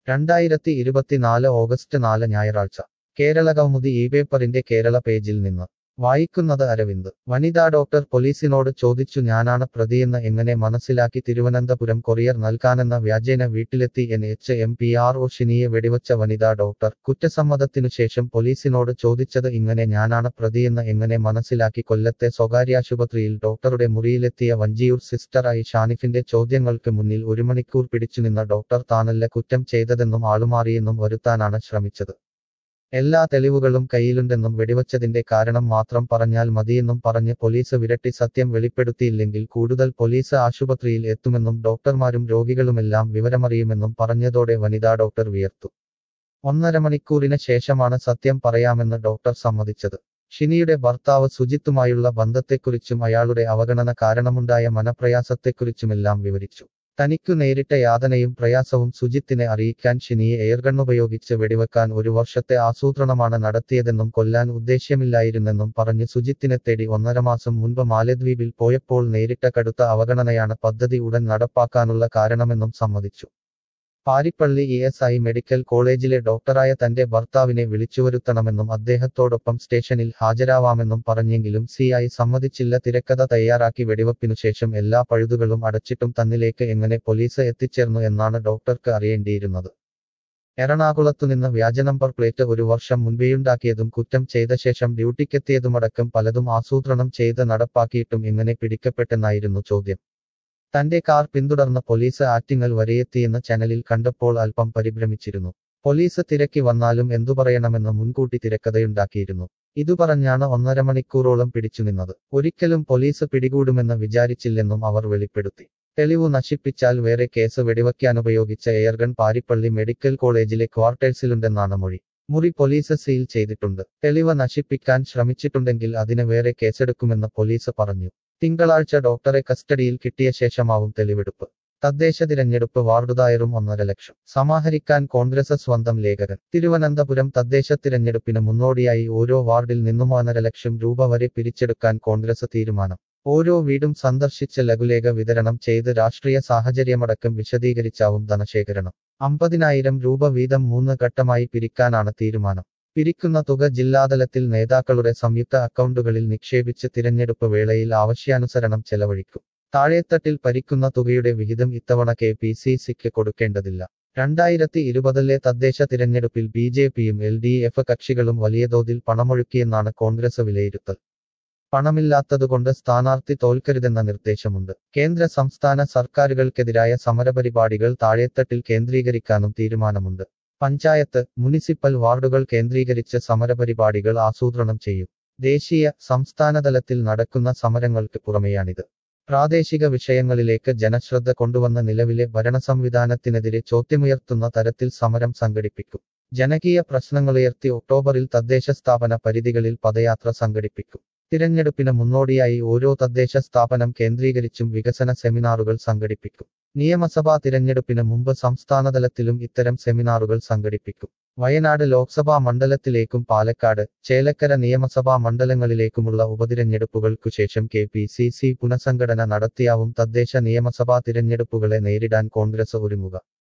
രണ്ടായിരത്തി ഇരുപത്തിനാല് ഓഗസ്റ്റ് നാല് ഞായറാഴ്ച കേരള കൗമുദി ഈ പേപ്പറിന്റെ കേരള പേജിൽ നിന്ന് വായിക്കുന്നത് അരവിന്ദ് വനിതാ ഡോക്ടർ പോലീസിനോട് ചോദിച്ചു ഞാനാണ് പ്രതിയെന്ന് എങ്ങനെ മനസ്സിലാക്കി തിരുവനന്തപുരം കൊറിയർ നൽകാനെന്ന വ്യാജേന വീട്ടിലെത്തി N H M P R O ഷിനിയെ വെടിവച്ച വനിതാ ഡോക്ടർ കുറ്റസമ്മതത്തിനുശേഷം പോലീസിനോട് ചോദിച്ചത് ഇങ്ങനെ ഞാനാണ് പ്രതിയെന്ന് എങ്ങനെ മനസ്സിലാക്കി കൊല്ലത്തെ സ്വകാര്യാശുപത്രിയിൽ ഡോക്ടറുടെ മുറിയിലെത്തിയ വഞ്ചിയൂർ സിസ്റ്ററായി ഷാനിഫിന്റെ ചോദ്യങ്ങൾക്ക് മുന്നിൽ ഒരു മണിക്കൂർ പിടിച്ചുനിന്ന ഡോക്ടർ താനല്ല കുറ്റം ചെയ്തതെന്നും ആളുമാറിയെന്നും വരുത്താനാണ് ശ്രമിച്ചത് എല്ലാ തെളിവുകളും കയ്യിലുണ്ടെന്നും വെടിവച്ചതിന്റെ കാരണം മാത്രം പറഞ്ഞാൽ മതിയെന്നും പറഞ്ഞ് പോലീസ് വിരട്ടി സത്യം വെളിപ്പെടുത്തിയില്ലെങ്കിൽ കൂടുതൽ പോലീസ് ആശുപത്രിയിൽ എത്തുമെന്നും ഡോക്ടർമാരും രോഗികളുമെല്ലാം വിവരമറിയുമെന്നും പറഞ്ഞതോടെ വനിതാ ഡോക്ടർ വിയർത്തു ഒന്നര മണിക്കൂറിന് ശേഷമാണ് സത്യം പറയാമെന്ന് ഡോക്ടർ സമ്മതിച്ചത് ഷിനിയുടെ ഭർത്താവ് സുജിത്തുമായുള്ള ബന്ധത്തെക്കുറിച്ചും അയാളുടെ അവഗണന കാരണമുണ്ടായ മനപ്രയാസത്തെക്കുറിച്ചുമെല്ലാം വിവരിച്ചു തനിക്കു നേരിട്ട യാതനയും പ്രയാസവും സുജിത്തിനെ അറിയിക്കാൻ ഷിനിയെ എയർഗണ്ണുപയോഗിച്ച് വെടിവെക്കാൻ ഒരു വർഷത്തെ ആസൂത്രണമാണ് നടത്തിയതെന്നും കൊല്ലാൻ ഉദ്ദേശ്യമില്ലായിരുന്നെന്നും പറഞ്ഞ് സുജിത്തിനെ തേടി ഒന്നര മാസം മുൻപ് മാലദ്വീപിൽ പോയപ്പോൾ നേരിട്ട കടുത്ത അവഗണനയാണ് പദ്ധതി ഉടൻ നടപ്പാക്കാനുള്ള കാരണമെന്നും സമ്മതിച്ചു Parippally E S I medical കോളേജിലെ ഡോക്ടറായ തന്റെ ഭർത്താവിനെ വിളിച്ചുവരുത്തണമെന്നും അദ്ദേഹത്തോടൊപ്പം സ്റ്റേഷനിൽ ഹാജരാവാമെന്നും പറഞ്ഞെങ്കിലും സി ഐ സമ്മതിച്ചില്ല തിരക്കഥ തയ്യാറാക്കി വെടിവെപ്പിനു ശേഷം എല്ലാ പഴുതുകളും അടച്ചിട്ടും തന്നിലേക്ക് എങ്ങനെ പോലീസ് എത്തിച്ചേർന്നു എന്നാണ് ഡോക്ടർക്ക് അറിയേണ്ടിയിരുന്നത് എറണാകുളത്തുനിന്ന് വ്യാജ നമ്പർ പ്ലേറ്റ് ഒരു വർഷം മുൻപേയുണ്ടാക്കിയതും കുറ്റം ചെയ്ത ശേഷം ഡ്യൂട്ടിക്കെത്തിയതുമടക്കം പലതും ആസൂത്രണം ചെയ്ത് നടപ്പാക്കിയിട്ടും എങ്ങനെ പിടിക്കപ്പെട്ടെന്നായിരുന്നു ചോദ്യം തന്റെ കാർ പിന്തുടർന്ന പോലീസ് ആറ്റിങ്ങൽ വരെയെത്തിയെന്ന് ചാനലിൽ കണ്ടപ്പോൾ അല്പം പരിഭ്രമിച്ചിരുന്നു പോലീസ് തിരക്കി വന്നാലും എന്തു പറയണമെന്ന് മുൻകൂട്ടി തിരക്കഥയുണ്ടാക്കിയിരുന്നു ഇതു പറഞ്ഞാണ് ഒന്നര മണിക്കൂറോളം പിടിച്ചുനിന്നത് ഒരിക്കലും പോലീസ് പിടികൂടുമെന്ന് വിചാരിച്ചില്ലെന്നും അവർ വെളിപ്പെടുത്തി തെളിവു നശിപ്പിച്ചാൽ വേറെ കേസ് വെടിവയ്ക്കാനുപയോഗിച്ച എയർഗൺ പാരിപ്പള്ളി മെഡിക്കൽ കോളേജിലെ ക്വാർട്ടേഴ്സിലുണ്ടെന്നാണ് മൊഴി മുറി പോലീസ് സീൽ ചെയ്തിട്ടുണ്ട് തെളിവ് നശിപ്പിക്കാൻ ശ്രമിച്ചിട്ടുണ്ടെങ്കിൽ അതിന് വേറെ കേസെടുക്കുമെന്ന് പോലീസ് പറഞ്ഞു തിങ്കളാഴ്ച ഡോക്ടറെ കസ്റ്റഡിയിൽ കിട്ടിയ ശേഷമാവും തെളിവെടുപ്പ് തദ്ദേശ തിരഞ്ഞെടുപ്പ് വാർഡുദായറും ഒന്നര ലക്ഷം സമാഹരിക്കാൻ കോൺഗ്രസ് സ്വന്തം ലേഖകൻ തിരുവനന്തപുരം തദ്ദേശ തിരഞ്ഞെടുപ്പിന് മുന്നോടിയായി ഓരോ വാർഡിൽ നിന്നും ഒന്നര ലക്ഷം രൂപ വരെ പിരിച്ചെടുക്കാൻ കോൺഗ്രസ് തീരുമാനം ഓരോ വീടും സന്ദർശിച്ച് ലഘുലേഖ വിതരണം ചെയ്ത് രാഷ്ട്രീയ സാഹചര്യമടക്കം വിശദീകരിച്ചാവും ധനശേഖരണം അമ്പതിനായിരം രൂപ വീതം മൂന്ന് ഘട്ടമായി പിരിക്കാനാണ് തീരുമാനം പിരിക്കുന്ന തുക ജില്ലാതലത്തിൽ നേതാക്കളുടെ സംയുക്ത അക്കൗണ്ടുകളിൽ നിക്ഷേപിച്ച് തിരഞ്ഞെടുപ്പ് വേളയിൽ ആവശ്യാനുസരണം ചെലവഴിക്കും താഴേത്തട്ടിൽ പരിക്കുന്ന തുകയുടെ വിഹിതം ഇത്തവണ കെ പി സി സിക്ക് കൊടുക്കേണ്ടതില്ല രണ്ടായിരത്തി ഇരുപതിലെ തദ്ദേശ തിരഞ്ഞെടുപ്പിൽ ബി ജെ പിയും എൽ ഡി എഫ് കക്ഷികളും വലിയ തോതിൽ പണമൊഴുക്കിയെന്നാണ് കോൺഗ്രസ് വിലയിരുത്തൽ പണമില്ലാത്തതുകൊണ്ട് സ്ഥാനാർത്ഥി തോൽക്കരുതെന്ന നിർദ്ദേശമുണ്ട് കേന്ദ്ര സംസ്ഥാന സർക്കാരുകൾക്കെതിരായ സമരപരിപാടികൾ താഴേത്തട്ടിൽ കേന്ദ്രീകരിക്കാനും തീരുമാനമുണ്ട് പഞ്ചായത്ത് മുനിസിപ്പൽ വാർഡുകൾ കേന്ദ്രീകരിച്ച് സമരപരിപാടികൾ ആസൂത്രണം ചെയ്യും ദേശീയ സംസ്ഥാനതലത്തിൽ നടക്കുന്ന സമരങ്ങൾക്ക് പുറമെയാണിത് പ്രാദേശിക വിഷയങ്ങളിലേക്ക് ജനശ്രദ്ധ കൊണ്ടുവന്ന നിലവിലെ ഭരണസംവിധാനത്തിനെതിരെ ചോദ്യമുയർത്തുന്ന തരത്തിൽ സമരം സംഘടിപ്പിക്കും ജനകീയ പ്രശ്നങ്ങളുയർത്തി ഒക്ടോബറിൽ തദ്ദേശ സ്ഥാപന പരിധികളിൽ പദയാത്ര സംഘടിപ്പിക്കും തിരഞ്ഞെടുപ്പിന് മുന്നോടിയായി ഓരോ തദ്ദേശ സ്ഥാപനം കേന്ദ്രീകരിച്ചും വികസന സെമിനാറുകൾ സംഘടിപ്പിക്കും നിയമസഭാ തിരഞ്ഞെടുപ്പിന് മുമ്പ് സംസ്ഥാനതലത്തിലും ഇത്തരം സെമിനാറുകൾ സംഘടിപ്പിക്കും വയനാട് ലോക്സഭാ മണ്ഡലത്തിലേക്കും പാലക്കാട് ചേലക്കര നിയമസഭാ മണ്ഡലങ്ങളിലേക്കുമുള്ള ഉപതിരഞ്ഞെടുപ്പുകൾക്കു ശേഷം കെ പി സി സി പുനഃസംഘടന നടത്തിയാവും തദ്ദേശ നിയമസഭാ തിരഞ്ഞെടുപ്പുകളെ നേരിടാൻ കോൺഗ്രസ് ഒരുങ്ങുക